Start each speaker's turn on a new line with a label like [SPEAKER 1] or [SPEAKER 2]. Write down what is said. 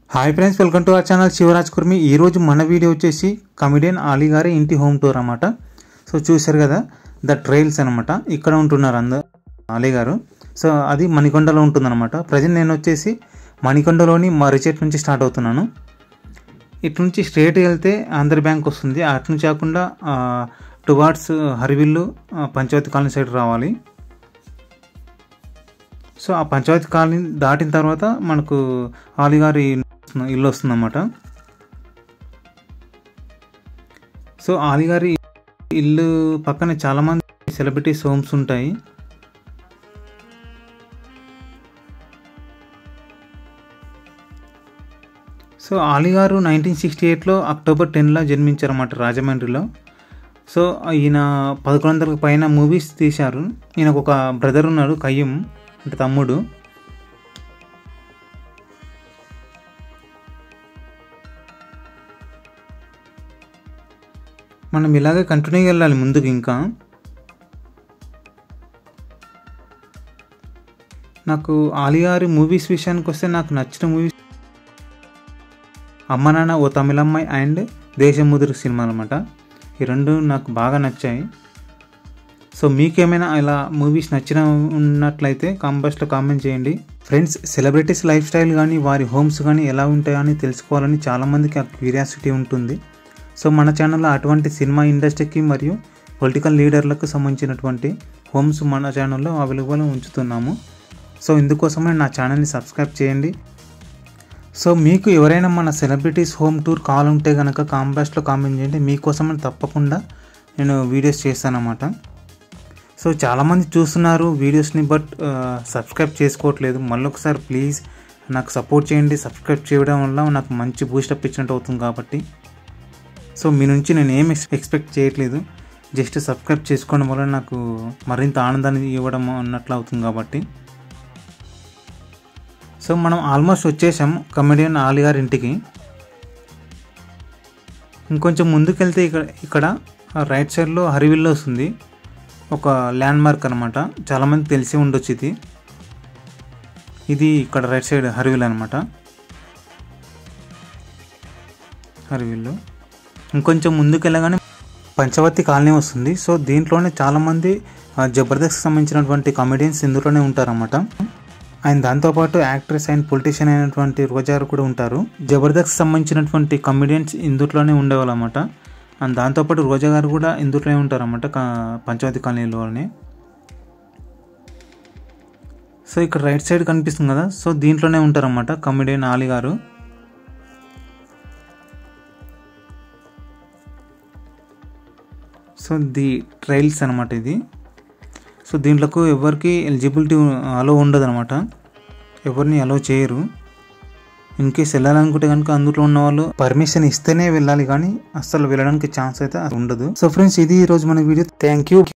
[SPEAKER 1] hi friends welcome to our channel Shivaraj Kurmi ఈరోజు మన video వచ్చేసి కమిడియన్ ఆలీ గారి ఇంటి హోమ్ టూర్ అనమాట సో చూశారు కదా ద ట్రైల్స్ అనమాట ఇక్కడ ఉంటున్నారు అందరు ఆలీ గారు సో అది మణికొండలో ఉంటుందన్నమాట ప్రజెంట్ నేను వచ్చేసి మణికొండలోని మరిచెట్ నుంచి స్టార్ట్ అవుతున్నాను ఇటు నుంచి స్ట్రేట్ వెళ్తే ఆంధ్ర బ్యాంక్ వస్తుంది అటు నుంచి కాకుండా టువార్డ్స్ హరివిల్లు ఆ, పంచాయతీ కాలనీ సైడ్ రావాలి సో ఆ పంచాయతీ కాలనీ దాటిన తర్వాత మనకు ఆలిగారి ఇల్లు వస్తుందన్నమాట సో ఆలిగారి ఇల్లు పక్కన చాలామంది సెలబ్రిటీస్ హోమ్స్ ఉంటాయి సో ఆలిగారు నైన్టీన్ సిక్స్టీ ఎయిట్లో అక్టోబర్ టెన్లో జన్మించారన్నమాట రాజమండ్రిలో సో ఈయన పదకొండు వందలకు పైన మూవీస్ తీశారు ఈయనకు ఒక బ్రదర్ ఉన్నాడు కయ్యం అంటే తమ్ముడు మనం ఇలాగే కంటిన్యూగా వెళ్ళాలి ముందుకు ఇంకా నాకు ఆలియారి మూవీస్ విషయానికి వస్తే నాకు నచ్చిన movies Amma Nanna O Tamilammayi and Desamuduru cinema అనమాట ఈ రెండు నాకు బాగా నచ్చాయి సో మీకేమైనా ఇలా మూవీస్ నచ్చిన ఉన్నట్లయితే కాంబాస్లో కామెంట్ చేయండి ఫ్రెండ్స్ సెలబ్రిటీస్ లైఫ్ స్టైల్ కానీ వారి హోమ్స్ కానీ ఎలా ఉంటాయని తెలుసుకోవాలని చాలామందికి ఆ క్యూరియాసిటీ ఉంటుంది సో మన ఛానల్లో అటువంటి సినిమా ఇండస్ట్రీకి మరియు పొలిటికల్ లీడర్లకు సంబంధించినటువంటి హోమ్స్ మన ఛానల్లో అవైలబుల్ ఉంచుతున్నాము సో ఇందుకోసమే నా ఛానల్ని సబ్స్క్రైబ్ చేయండి సో మీకు ఎవరైనా మన సెలబ్రిటీస్ హోమ్ టూర్ కావాలంటే కనుక కాంబాస్ట్లో కామెంట్ చేయండి మీకోసమని తప్పకుండా నేను వీడియోస్ చేస్తానన్నమాట సో చాలామంది చూస్తున్నారు వీడియోస్ని బట్ సబ్స్క్రైబ్ చేసుకోవట్లేదు మళ్ళొకసారి ప్లీజ్ నాకు సపోర్ట్ చేయండి సబ్స్క్రైబ్ చేయడం వల్ల నాకు మంచి బూస్టప్ ఇచ్చినట్టు అవుతుంది కాబట్టి సో మీ నుంచి నేను ఏం ఎక్స్పెక్ట్ చేయట్లేదు జస్ట్ సబ్స్క్రైబ్ చేసుకోవడం వల్ల నాకు మరింత ఆనందాన్ని ఇవ్వడం అన్నట్లు అవుతుంది కాబట్టి సో మనం ఆల్మోస్ట్ వచ్చేసాం కమెడియన్ ఆలి గారి ఇంటికి ఇంకొంచెం ముందుకెళ్తే ఇక్కడ ఇక్కడ రైట్ సైడ్లో హరివిల్లో వస్తుంది ఒక ల్యాండ్ మార్క్ అనమాట చాలామంది తెలిసి ఉండొచ్చు ఇది ఇది ఇక్కడ రైట్ సైడ్ హరివిల్ అనమాట హరివిల్లు ఇంకొంచెం ముందుకు వెళ్ళగానే పంచవతి కాలనీ వస్తుంది సో దీంట్లోనే చాలామంది ఆ, జబర్దస్త్ సంబంధించినటువంటి కామెడియన్స్ ఇందులోనే ఉంటారన్నమాట అండ్ దాంతోపాటు యాక్ట్రెస్ అండ్ పొలిటీషియన్ అయినటువంటి రోజారు కూడా ఉంటారు జబర్దస్త్ సంబంధించినటువంటి కమెడియన్స్ ఇందులోనే ఉండేవాళ్ళు అనమాట అండ్ దాంతోపాటు రోజా గారు కూడా ఇందులోనే ఉంటారన్నమాట కా- పంచవతి కాలనీలోనే సో ఇక్కడ రైట్ సైడ్ కనిపిస్తుంది కదా సో దీంట్లోనే ఉంటారన్నమాట కమెడియన్ ఆలి గారు సో ది ట్రైల్స్ అనమాట ఇది సో దీంట్లోకి ఎవరికి ఎలిజిబిలిటీ అలో ఉండదు అనమాట ఎవరిని అలో చేయరు ఇన్ కేస్ వెళ్ళాలనుకుంటే కనుక అందులో ఉన్న వాళ్ళు పర్మిషన్ ఇస్తేనే వెళ్ళాలి కానీ అస్సలు వెళ్ళడానికి ఛాన్స్ అయితే ఉండదు సో ఫ్రెండ్స్ ఇది ఈ రోజు మన వీడియో థ్యాంక్ యూ